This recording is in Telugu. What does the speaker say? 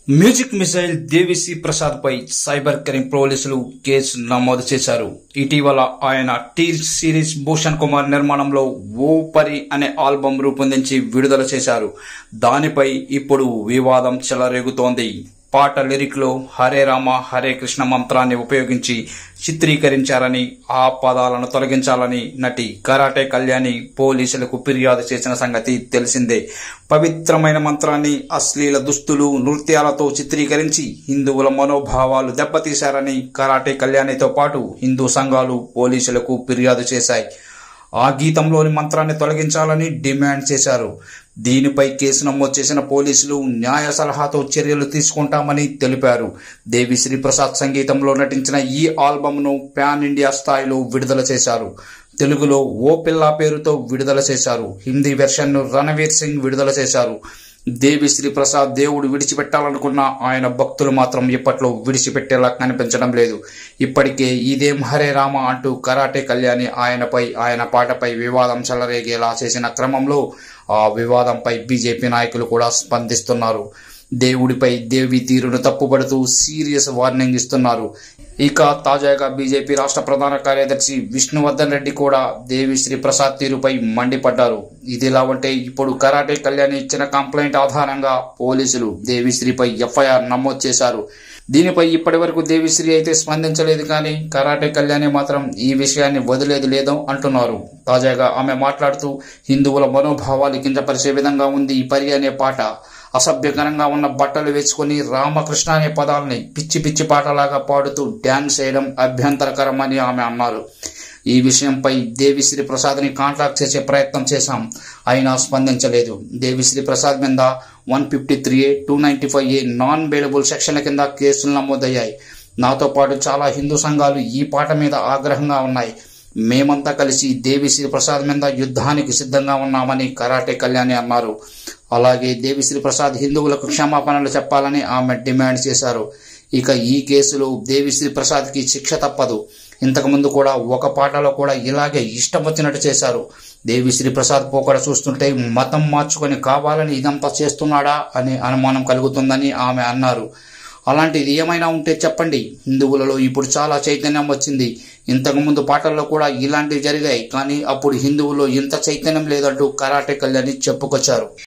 మ్యూజిక్ మిసైల్ దేవిశ్రీ ప్రసాద్ పై సైబర్ క్రైమ్ పోలీసులు కేసు నమోదు చేశారు ఇటీవల ఆయన టీ సిరీస్ భూషణ్ కుమార్ నిర్మాణంలో ఓ పరి అనే ఆల్బం రూపొందించి విడుదల చేశారు దానిపై ఇప్పుడు వివాదం చెలరేగుతోంది పాట లిరిక్ లో హరే రామ హరే కృష్ణ మంత్రాన్ని ఉపయోగించి చిత్రీకరించారని ఆ పదాలను తొలగించాలని నటి కరాటే కళ్యాణి పోలీసులకు ఫిర్యాదు చేసిన సంగతి తెలిసిందే పవిత్రమైన మంత్రాన్ని అశ్లీల దుస్తులు నృత్యాలతో చిత్రీకరించి హిందువుల మనోభావాలు దెబ్బతీశారని కరాటే కళ్యాణితో పాటు హిందూ సంఘాలు పోలీసులకు ఫిర్యాదు చేశాయి ఆ గీతంలోని మంత్రాన్ని తొలగించాలని డిమాండ్ చేశారు దీనిపై కేసు నమోదు చేసిన పోలీసులు న్యాయ సలహాతో చర్యలు తీసుకుంటామని తెలిపారు దేవిశ్రీ ప్రసాద్ సంగీతంలో నటించిన ఈ ఆల్బమ్ను పాన్ ఇండియా స్థాయిలో విడుదల చేశారు తెలుగులో ఓ పిల్ల పేరుతో విడుదల చేశారు హిందీ వెర్షన్ను రణవీర్ సింగ్ విడుదల చేశారు దేవిశ్రీ ప్రసాద్ దేవుడు విడిచిపెట్టాలనుకున్న ఆయన భక్తులు మాత్రం ఇప్పట్లో విడిచిపెట్టేలా కనిపించడం లేదు ఇప్పటికే ఇదేం హరే రామ అంటూ కరాటే కళ్యాణి ఆయనపై ఆయన పాటపై వివాదం చెలరేగేలా చేసిన క్రమంలో ఆ వివాదంపై బీజేపీ నాయకులు కూడా స్పందిస్తున్నారు దేవుడిపై దేవి తీరును తప్పుపడుతూ సీరియస్ వార్నింగ్ ఇస్తున్నారు ఇక తాజాగా బీజేపీ రాష్ట్ర ప్రధాన కార్యదర్శి విష్ణువర్ధన్ రెడ్డి కూడా దేవిశ్రీ ప్రసాద్ తీరుపై మండిపడ్డారు ఇదిలా ఉంటే ఇప్పుడు కరాటే కళ్యాణి ఇచ్చిన కంప్లైంట్ ఆధారంగా పోలీసులు దేవిశ్రీపై ఎఫ్ఐఆర్ నమోదు చేశారు దీనిపై ఇప్పటి వరకు దేవిశ్రీ అయితే స్పందించలేదు కానీ కరాటే కళ్యాణి మాత్రం ఈ విషయాన్ని వదిలేదు లేదో అంటున్నారు తాజాగా ఆమె మాట్లాడుతూ హిందువుల మనోభావాలు కించపరిచే విధంగా ఉంది ఈ పరి అనే పాట అసభ్యకరంగా ఉన్న బట్టలు వేసుకుని రామకృష్ణ అనే పదాలని పిచ్చి పిచ్చి పాటలాగా పాడుతూ డ్యాన్స్ చేయడం అభ్యంతరకరమని ఆమె అన్నారు ఈ విషయంపై దేవిశ్రీ ప్రసాద్ని కాంటాక్ట్ చేసే ప్రయత్నం చేశాం అయినా స్పందించలేదు దేవిశ్రీ ప్రసాద్ మీద one fifty three A two ninety five A non bailable సెక్షన్ల కింద కేసులు నమోదయ్యాయి నాతో పాటు చాలా హిందూ సంఘాలు ఈ పాట మీద ఆగ్రహంగా ఉన్నాయి మేమంతా కలిసి దేవిశ్రీ ప్రసాద్ మీద యుద్ధానికి సిద్ధంగా ఉన్నామని కరాటే కళ్యాణి అన్నారు అలాగే దేవిశ్రీ ప్రసాద్ హిందువులకు క్షమాపణలు చెప్పాలని ఆమె డిమాండ్ చేశారు ఇక ఈ కేసులో దేవిశ్రీ ప్రసాద్కి శిక్ష తప్పదు ఇంతకుముందు కూడా ఒక పాటలో కూడా ఇలాగే ఇష్టం వచ్చినట్టు చేశారు దేవిశ్రీ ప్రసాద్ పోకడ చూస్తుంటే మతం మార్చుకొని కావాలని ఇదంతా చేస్తున్నాడా అనే అనుమానం కలుగుతుందని ఆమె అన్నారు అలాంటిది ఏమైనా ఉంటే చెప్పండి హిందువులలో ఇప్పుడు చాలా చైతన్యం వచ్చింది ఇంతకుముందు పాటల్లో కూడా ఇలాంటివి జరిగాయి కానీ అప్పుడు హిందువుల్లో ఇంత చైతన్యం లేదంటూ కరాటే కళ్యాణి చెప్పుకొచ్చారు